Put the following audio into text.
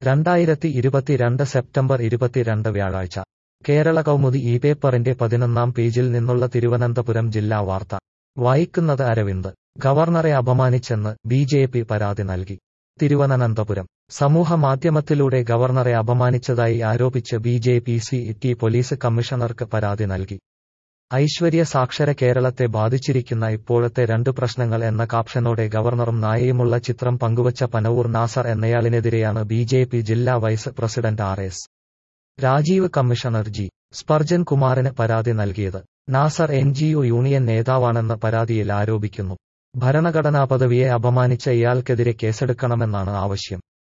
രണ്ടായിരത്തി ഇരുപത്തിരണ്ട് സെപ്റ്റംബർ ഇരുപത്തിരണ്ട് വ്യാഴാഴ്ച കേരള കൗമുദി ഈ പേപ്പറിന്റെ പതിനൊന്നാം പേജിൽ നിന്നുള്ള തിരുവനന്തപുരം ജില്ലാ വാർത്ത വായിക്കുന്നത് അരവിന്ദ് ഗവർണറെ അപമാനിച്ചെന്ന് ബി ജെ പി പരാതി നൽകി തിരുവനന്തപുരം സമൂഹ മാധ്യമത്തിലൂടെ ഗവർണറെ അപമാനിച്ചതായി ആരോപിച്ച് B J P C T police കമ്മീഷണർക്ക് പരാതി നൽകി ഐശ്വര്യ സാക്ഷര കേരളത്തെ ബാധിച്ചിരിക്കുന്ന ഇപ്പോഴത്തെ രണ്ട് പ്രശ്നങ്ങൾ എന്ന കാപ്ഷനോടെ ഗവർണറും നായയുമുള്ള ചിത്രം പങ്കുവച്ച പനവൂർ നാസർ എന്നയാളിനെതിരെയാണ് ബി ജെ പി ജില്ലാ vice president R S Rajeev commissioner G Spurjan കുമാറിന് പരാതി നൽകിയത് Nasar N G O union നേതാവാണെന്ന് പരാതിയിൽ ആരോപിക്കുന്നു ഭരണഘടനാ പദവിയെ അപമാനിച്ച ഇയാൾക്കെതിരെ കേസെടുക്കണമെന്നാണ് ആവശ്യം